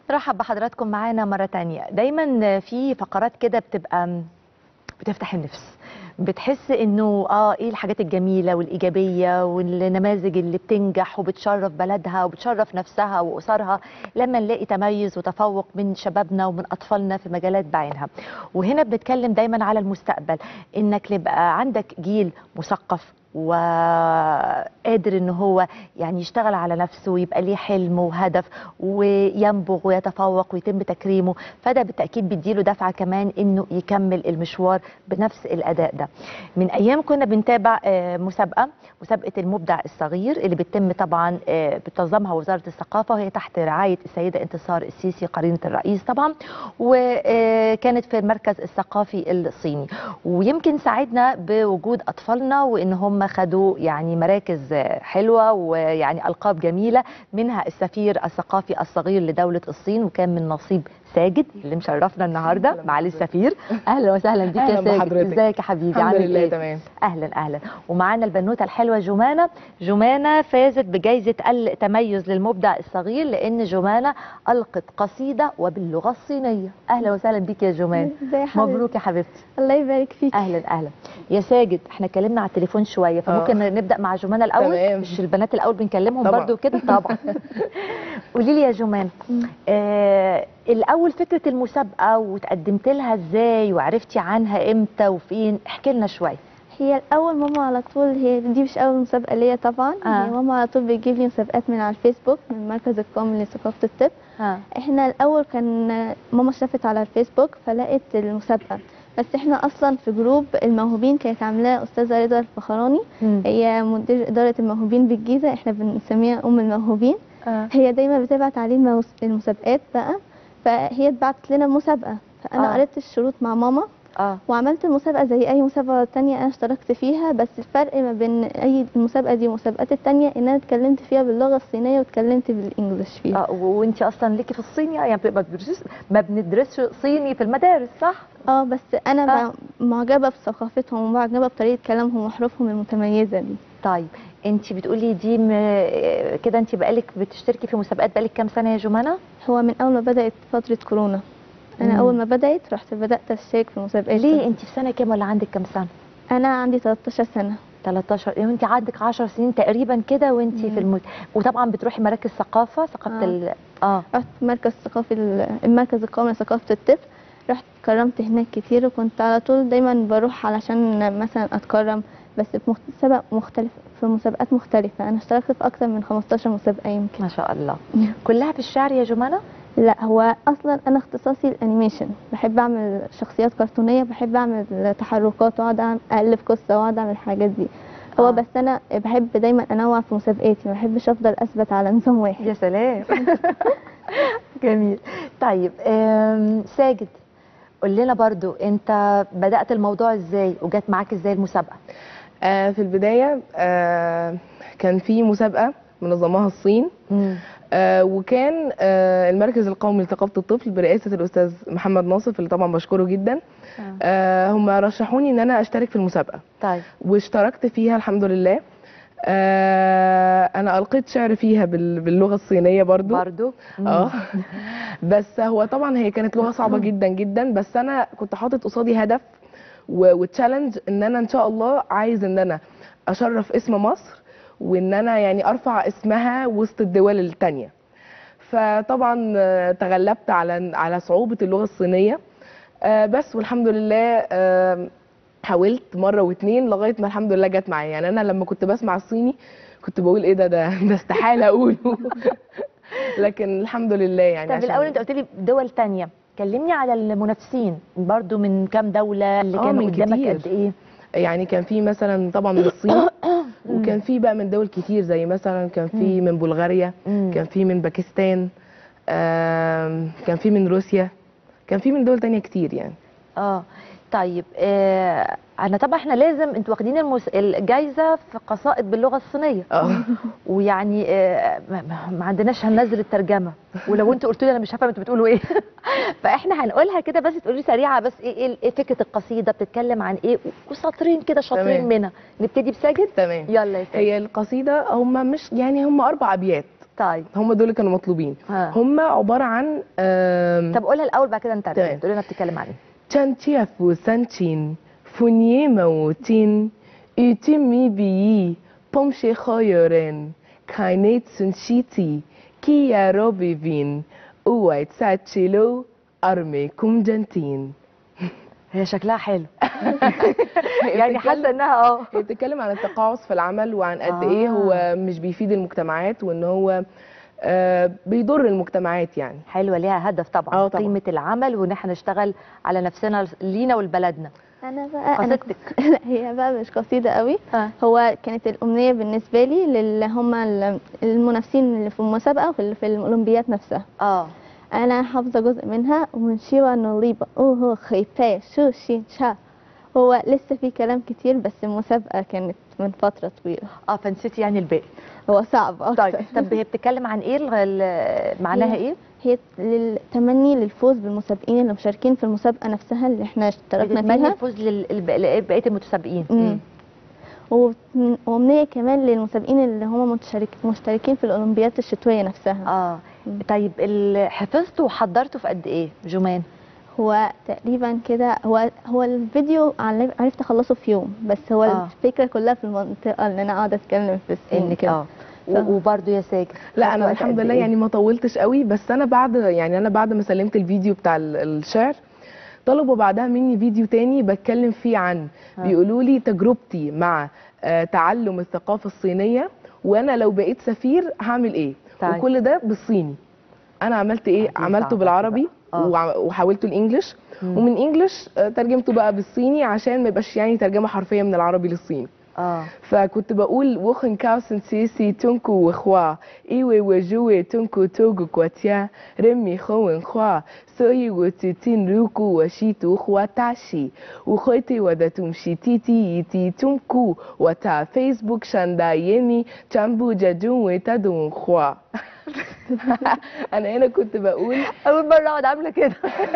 رحب بحضراتكم معانا مرة تانية دايما في فقرات كده بتبقى بتفتح النفس بتحس انه اه ايه الحاجات الجميله والايجابيه والنماذج اللي بتنجح وبتشرف بلدها وبتشرف نفسها واسرها لما نلاقي تميز وتفوق من شبابنا ومن اطفالنا في مجالات بعينها وهنا بنتكلم دايما على المستقبل انك يبقى عندك جيل مثقف وقادر ان هو يعني يشتغل على نفسه ويبقى ليه حلم وهدف وينبغ ويتفوق ويتم تكريمه فده بالتاكيد بيديله دفعه كمان انه يكمل المشوار بنفس الاداء ده من ايام كنا بنتابع آه، مسابقه مسابقه المبدع الصغير اللي بتتم طبعا آه، بتنظمها وزاره الثقافه وهي تحت رعايه السيده انتصار السيسي قرينه الرئيس طبعا وكانت في المركز الثقافي الصيني ويمكن ساعدنا بوجود اطفالنا وان هم خدوا يعني مراكز حلوه ويعني القاب جميله منها السفير الثقافي الصغير لدوله الصين وكان من نصيب ساجد اللي مشرفنا النهارده أهلاً معالي بحضرتك. السفير اهلا وسهلا بيك يا أهلاً ساجد بحضرتك. ازيك يا حبيبي الحمد عامل لله ايه تمام اهلا اهلا ومعانا البنوته الحلوه جمانه جمانه فازت بجائزه التميز للمبدع الصغير لان جمانه القت قصيده وباللغه الصينيه اهلا وسهلا بيك يا جمان ازي يا حبيبتي مبروك يا حبيبتي الله يبارك فيك اهلا اهلا يا ساجد احنا اتكلمنا على التليفون شويه فممكن نبدا مع جمانه الاول تمام. مش البنات الاول بنكلمهم طبعا. برضو كده طبعا قولي لي يا جمان مم. آه الاول فكره المسابقه وتقدمت لها ازاي وعرفتي عنها امتى وفين احكي لنا شويه هي الاول ماما على طول هي دي مش اول مسابقه ليا طبعا آه. هي ماما على طول بتجيب لي مسابقات من على الفيسبوك من المركز القومي لثقافه الطب ها احنا الاول كان ماما شافت على الفيسبوك فلقت المسابقه بس احنا اصلا في جروب الموهوبين كانت عاملاه استاذه رضا الفخراني مم. هي مدير اداره الموهوبين بالجيزه احنا بنسميها ام الموهوبين آه. هي دايما بتبعت عليه الموس- المسابقات بقى فهي اتبعتت لنا مسابقه فانا آه. قريت الشروط مع ماما اه وعملت المسابقة زي أي مسابقة تانية أنا اشتركت فيها بس الفرق ما بين أي المسابقة دي والمسابقات التانية إن أنا اتكلمت فيها باللغة الصينية واتكلمت بالإنجلش فيها اه وانت اصلا ليكي في الصين يعني ما بتدرسيش ما بندرسش صيني في المدارس صح اه بس أنا آه. آه. معجبة بثقافتهم ومعجبة بطريقة كلامهم وحروفهم المتميزة دي طيب انت بتقولي دي م... كده انت بقالك بتشتركي في مسابقات بقالك كام سنه يا جمانه هو من أول ما بدأت فترة كورونا أنا مم. أول ما بدأت رحت بدأت أشترك في مسابقات ليه انت في سنه كام ولا عندك كام سنه أنا عندي 13 سنة 13 يعني انت عندك 10 سنين تقريبا كده وانت في مم. الم... وطبعا بتروحي مراكز ثقافه ثقافه آه. ال... اه رحت مركز ثقافي ال- المركز القومي لثقافة الطفل رحت اتكرمت هناك كتير وكنت على طول دايما بروح علشان مثلا اتكرم بس في مسابقة مختلف في مسابقات مختلفة أنا اشتركت في أكتر من 15 مسابقة يمكن ما شاء الله كلها في الشعر يا جمانه لا هو أصلا أنا اختصاصي الأنيميشن بحب أعمل شخصيات كرتونية بحب أعمل تحركات وأقعد أعمل- أألف قصة وأقعد أعمل الحاجات دي هو آه. بس أنا بحب دايما أنوع في مسابقاتي ما بحبش أفضل أثبت على نظام واحد يا سلام جميل طيب آم، ساجد قول لنا برضو انت بدات الموضوع ازاي وجات معاك ازاي المسابقه آه في البدايه آه كان في مسابقه منظماها الصين مم. آه وكان آه المركز القومي لثقافه الطفل برئاسه الاستاذ محمد ناصف اللي طبعا بشكره جدا آه. آه هم رشحوني ان انا اشترك في المسابقه طيب واشتركت فيها الحمد لله آه انا القيت شعر فيها بال- باللغه الصينيه برضو برضو مم. اه بس هو طبعا هي كانت لغه صعبه جدا جدا بس انا كنت حاطط قصادي هدف و- وتشالنج ان انا ان شاء الله عايز ان انا اشرف اسم مصر وان انا يعني ارفع اسمها وسط الدول التانية فطبعا آه، تغلبت على على صعوبه اللغه الصينيه آه، بس والحمد لله آه، حاولت مره واتنين لغايه ما الحمد لله جت معايا يعني انا لما كنت بسمع الصيني كنت بقول ايه ده ده ده استحاله اقوله لكن الحمد لله يعني طب عشان- الاول انت قلت لي دول تانية كلمني على المنافسين برضو من كام دولة اللي آه، كانوا من قدامك كتير. قد ايه يعني كان في مثلا طبعا من الصين وكان في بقى من دول كتير زي مثلا كان في من بلغاريا مم. كان في من باكستان آم، كان في من روسيا كان في من دول تانية كتير يعني اه طيب آه انا طبعا احنا لازم انتوا واخدين المس... الجايزه في قصائد باللغه الصينيه اه ويعني آه ما, ما- ما عندناش هننزل الترجمه ولو انتوا قلتوا لي انا مش هفهم انتوا بتقولوا ايه فاحنا هنقولها كده بس تقولي سريعه بس ايه ايه إيه فكره القصيده بتتكلم عن ايه وسطرين كده شاطرين تمام. منها نبتدي بساجد تمام يلا يا ساجد هي القصيدة هم مش يعني هم أربع أبيات طيب هم دول اللي كانوا مطلوبين ها. هم عباره عن آم، طب قولها الاول بعد كده انت تمام. تقول لنا بتتكلم عن ايه Chantiafu sanchin, funye mautin, utimi biyi, pomshe khoyoren, kainet sunshiti, kia robivin, uwait sachilo, arme kumjantin. هي شكلها حلو يعني حاسه انها اه هي بتتكلم عن التقاعس في العمل وعن قد آه. ايه هو مش بيفيد المجتمعات وان هو آه، بيضر المجتمعات يعني حلوه ليها هدف طبعا آه طبعاً. قيمه العمل وان احنا نشتغل على نفسنا لينا ولبلدنا انا بقى انا قصيدتك لا هي بقى مش قصيده قوي ها. هو كانت الامنيه بالنسبه لي للي هم ال- المنافسين اللي في المسابقه وفي ال- في الاولمبياد نفسها اه انا حافظه جزء منها ومن شيوا نوليبا اوه خيبا شو شين شا هو لسه في كلام كتير بس المسابقه كانت من فتره طويله اه فنسيتي يعني الباقي هو صعب اكتر طيب طب هي بتتكلم عن ايه الغ- ال- معناها هي- ايه هي للتمني للفوز بالمسابقين اللي مشاركين في المسابقه نفسها اللي احنا اشتركنا بتتمنى فيها الفوز لل- لل- لبقيه المتسابقين مم. وبت- وأمنية كمان للمسابقين اللي هم مشترك مشتركين في الأولمبياد الشتوية نفسها اه مم. طيب ال- حفظته وحضرته في قد ايه جمان هو تقريبا كده هو هو الفيديو عل- عرفت أخلصه في يوم بس هو آه. الفكرة كلها في المنطقة اللي أنا قاعدة أتكلم في الصين انك كده اه و- وبرضه يا ساجد لا خدت انا وقت الحمد قد لله إيه؟ يعني ما طولتش قوي بس انا بعد يعني انا بعد ما سلمت الفيديو بتاع ال- الشعر طلبوا بعدها مني فيديو تاني بتكلم فيه عن ها. بيقولوا لي تجربتي مع آه، تعلم الثقافه الصينيه وانا لو بقيت سفير هعمل ايه طيب. وكل ده بالصيني انا عملت ايه دي صعبة عملته دي بالعربي بقى. آه. وع- وحولته الانجليش مم. ومن انجليش آه، ترجمته بقى بالصيني عشان ما يبقاش يعني ترجمه حرفيه من العربي للصيني اه فكنت بقول وخن كاوسن سيسي تونكو وخوا ايوي وجوي تونكو توغو كواتيا رمي خوين خوا سوي وتيتين روكو وشيتو خوا تاشي وخويتي ودتم شيتيتي يتي تونكو وتا فيسبوك شاندا يمي تشامبو جاجون ويتادون خوا انا هنا كنت بقول اول مره اقعد عامله كده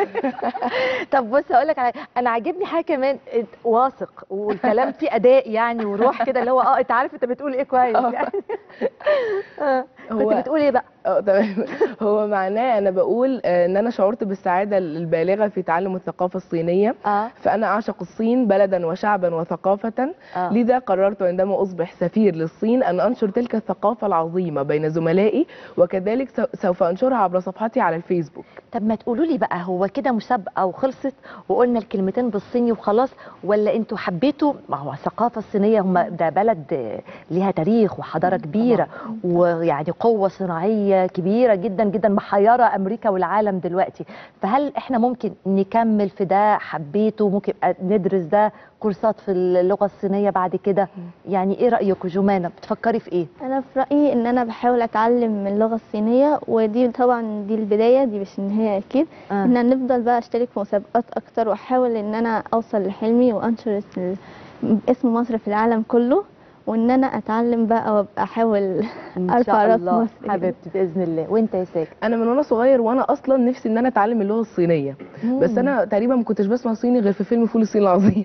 طب بص هقول لك على انا عاجبني حاجه كمان إنت واثق والكلام فيه اداء يعني وروح كده اللي هو اه انت عارف انت بتقول ايه كويس آه. يعني آه. كنت هو- بتقول ايه بقى اه تمام هو معناه انا بقول آه، ان انا شعرت بالسعاده البالغه في تعلم الثقافه الصينيه اه فأنا أعشق الصين بلدا وشعبا وثقافة آه. لذا قررت عندما أصبح سفير للصين أن أنشر تلك الثقافة العظيمة بين زملائي وكذلك سو- سوف أنشرها عبر صفحتي على الفيسبوك طب ما تقولوا لي بقى هو كده مسابقه وخلصت وقلنا الكلمتين بالصيني وخلاص ولا انتوا حبيتوا ما هو الثقافه الصينيه هم ده بلد آه، ليها تاريخ وحضاره كبيره ويعني قوه صناعيه كبيره جدا جدا محيره امريكا والعالم دلوقتي فهل احنا ممكن نكمل في ده حبيته ممكن يبقى ندرس ده كورسات في اللغه الصينيه بعد كده يعني ايه رايكم جمانه بتفكري في ايه أنا في رأيي إن أنا بحاول أتعلم اللغة الصينية ودي طبعا دي البداية دي مش النهاية أكيد آه. إن أنا نفضل بقى أشترك في مسابقات أكتر وأحاول إن أنا أوصل لحلمي وأنشر اسم- اسم مصر في العالم كله وإن أنا أتعلم بقى وأبقى أحاول ان أرفع شاء راس الله مصر كده. حبيبتي باذن الله وانت يا ساكت أنا من وأنا صغير وأنا أصلا نفسي إن أنا أتعلم اللغة الصينية بس مم. أنا تقريبا ما كنتش بسمع صيني غير في فيلم فول الصين العظيم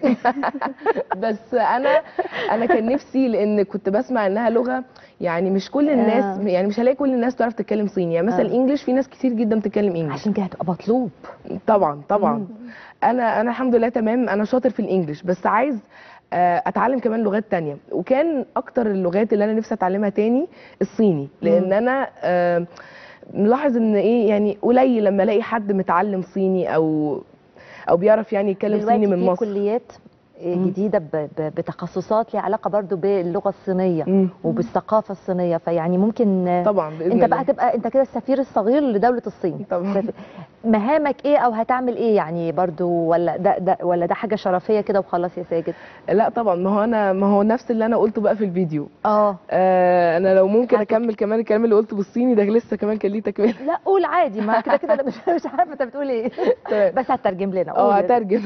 بس أنا أنا كان نفسي لأن كنت بسمع إنها لغة يعني مش كل الناس آه. يعني مش هلاقي كل الناس تعرف تتكلم صيني يعني مثلا آه. الانجليش في ناس كتير جدا بتتكلم انجليش عشان كده هتبقى مطلوب طبعا طبعا مم. انا انا الحمد لله تمام انا شاطر في الانجليش بس عايز آه، اتعلم كمان لغات تانية وكان اكتر اللغات اللي انا نفسي اتعلمها تاني الصيني لان مم. انا آه، ملاحظ ان ايه يعني قليل لما الاقي حد متعلم صيني او او بيعرف يعني يتكلم دلوقتي صيني من في مصر كليات مم. جديده ب- ب- بتخصصات ليها علاقه برضو باللغه الصينيه مم. وبالثقافه الصينيه فيعني ممكن طبعا باذن انت الله بقى تبقى انت كده السفير الصغير لدوله الصين طبعا سف- مهامك ايه او هتعمل ايه يعني برضو ولا ده, ده ولا ده حاجه شرفيه كده وخلاص يا ساجد لا طبعا ما هو انا ما هو نفس اللي انا قلته بقى في الفيديو اه آه انا لو ممكن هت- اكمل كمان الكلام اللي قلته بالصيني ده لسه كمان كان ليه تكمله لا قول عادي ما كده كده انا مش مش عارفه انت بتقول ايه تمام. بس هترجم لنا اه قول. هترجم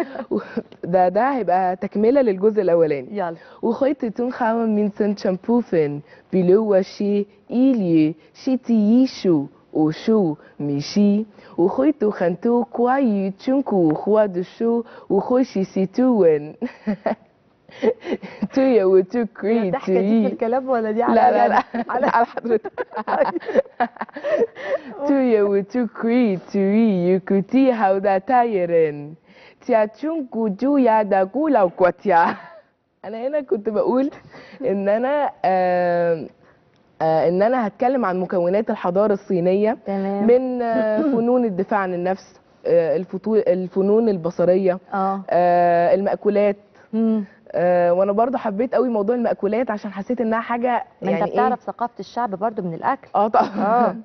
ده ده هيبقى تكمله للجزء الاولاني يلا 我会的中华文明真正部分，比如我是医疗、实体艺术、武术、美食。我会读很多关于中国话的书，我会学习中文。 تو يا وتو كري الضحكه دي في الكلام ولا دي على لا لا لا على على حضرتك تو يا وتو كري توي يكوتي هاودا تايرن تياتشون كوجو يا داكو لو كواتيا انا هنا كنت بقول ان انا آه آه ان انا هتكلم عن مكونات الحضاره الصينيه تمام من آه فنون الدفاع عن النفس آه الفتو- الفنون البصريه اه آه المأكولات مم. آه وانا برضه حبيت قوي موضوع المأكولات عشان حسيت انها حاجه ما يعني انت بتعرف ثقافه الشعب برضو من الاكل اه طبعا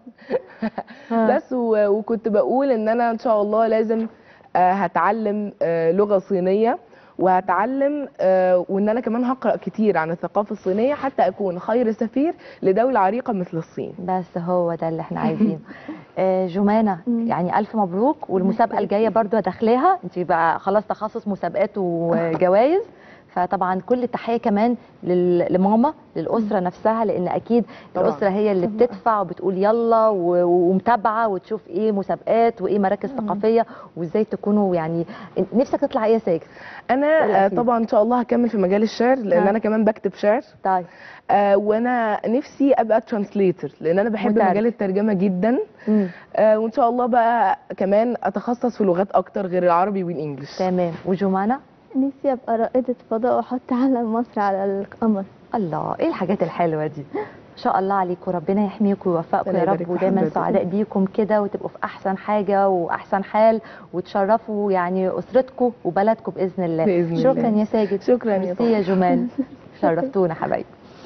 آه. بس و- وكنت بقول ان انا ان شاء الله لازم آه، هتعلم آه، لغه صينيه وهتعلم آه، وان انا كمان هقرا كتير عن الثقافه الصينيه حتى اكون خير سفير لدوله عريقه مثل الصين بس هو ده اللي احنا عايزينه آه، جمانة مم. يعني ألف مبروك والمسابقة الجاية برضو هداخلاها انت بقى خلاص تخصص مسابقات وجوائز فطبعا كل التحية كمان لل- لماما للأسرة نفسها لأن أكيد طبعاً. الأسرة هي اللي بتدفع وبتقول يلا و- ومتابعة وتشوف إيه مسابقات وإيه مراكز ثقافية وإزاي تكونوا يعني نفسك تطلع إيه يا ساجد؟ انا آه، الأخير. طبعا ان شاء الله هكمل في مجال الشعر لان ها. انا كمان بكتب شعر طيب آه، وانا نفسي ابقى ترانسليتر لان انا بحب مترجم. مجال الترجمه جدا مم. آه، وان شاء الله بقى كمان اتخصص في لغات اكتر غير العربي والانجليش تمام وجمانة؟ نفسي ابقى رائدة فضاء واحط علم مصر على القمر الله ايه الحاجات الحلوه دي ما شاء الله عليكم ربنا يحميكم ويوفقكم ربنا يا يبارك رب في ودايما حضرتك. سعداء بيكم كده وتبقوا في احسن حاجه واحسن حال وتشرفوا يعني اسرتكم وبلدكم باذن الله بإذن شكرا الله. يا ساجد شكرا يا ميرسي يا جمال شرفتونا حبايبي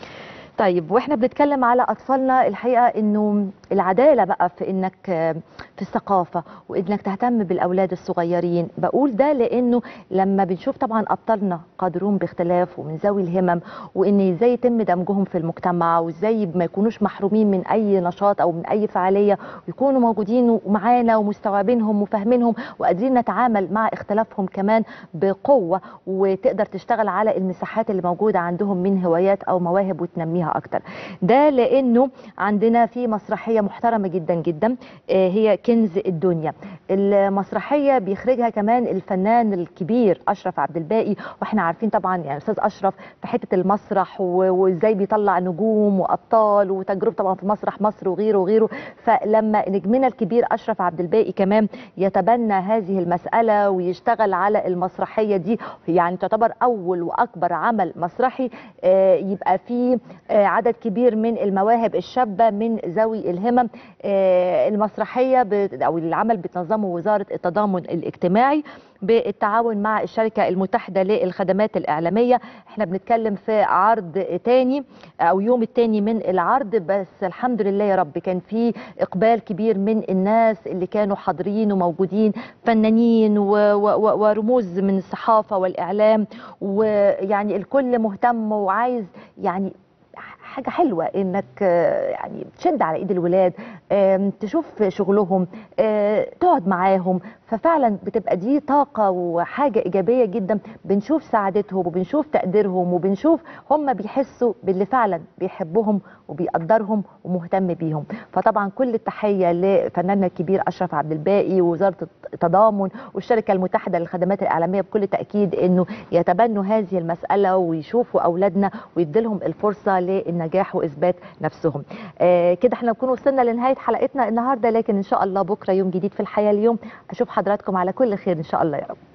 طيب واحنا بنتكلم على اطفالنا الحقيقه انه العداله بقى في انك آه، في الثقافه وانك تهتم بالاولاد الصغيرين بقول ده لانه لما بنشوف طبعا ابطالنا قادرون باختلاف ومن ذوي الهمم وان ازاي يتم دمجهم في المجتمع وازاي ما يكونوش محرومين من اي نشاط او من اي فعاليه ويكونوا موجودين معانا ومستوعبينهم وفاهمينهم وقادرين نتعامل مع اختلافهم كمان بقوه وتقدر تشتغل على المساحات اللي موجوده عندهم من هوايات او مواهب وتنميها اكتر ده لانه عندنا في مسرحيه محترمه جدا جدا آه، هي كنز الدنيا المسرحيه بيخرجها كمان الفنان الكبير اشرف عبد الباقي واحنا عارفين طبعا يعني استاذ اشرف في حته المسرح و- وازاي بيطلع نجوم وابطال وتجربه طبعا في مسرح مصر وغيره وغيره فلما نجمنا الكبير اشرف عبد الباقي كمان يتبنى هذه المساله ويشتغل على المسرحيه دي يعني تعتبر اول واكبر عمل مسرحي آه، يبقى فيه آه، عدد كبير من المواهب الشابه من ذوي الهمم آه، المسرحيه بت- او العمل بتنظمه وزاره التضامن الاجتماعي بالتعاون مع الشركه المتحده للخدمات الاعلاميه احنا بنتكلم في عرض تاني او يوم التاني من العرض بس الحمد لله يا رب كان في اقبال كبير من الناس اللي كانوا حاضرين وموجودين فنانين و- و- و- ورموز من الصحافه والاعلام ويعني الكل مهتم وعايز يعني حاجه حلوه انك آه، يعني تشد على ايد الولاد آم، تشوف شغلهم آه، تقعد معاهم ففعلا بتبقى دي طاقه وحاجه ايجابيه جدا بنشوف سعادتهم وبنشوف تقديرهم وبنشوف هم بيحسوا باللي فعلا بيحبهم وبيقدرهم ومهتم بيهم فطبعا كل التحيه لفناننا الكبير اشرف عبد الباقي ووزاره التضامن والشركه المتحده للخدمات الاعلاميه بكل تاكيد انه يتبنوا هذه المساله ويشوفوا اولادنا ويديلهم الفرصه للنجاح واثبات نفسهم آه كده احنا نكون وصلنا لنهايه حلقتنا النهارده لكن ان شاء الله بكره يوم جديد في الحياه اليوم اشوف حضراتكم على كل خير ان شاء الله يا رب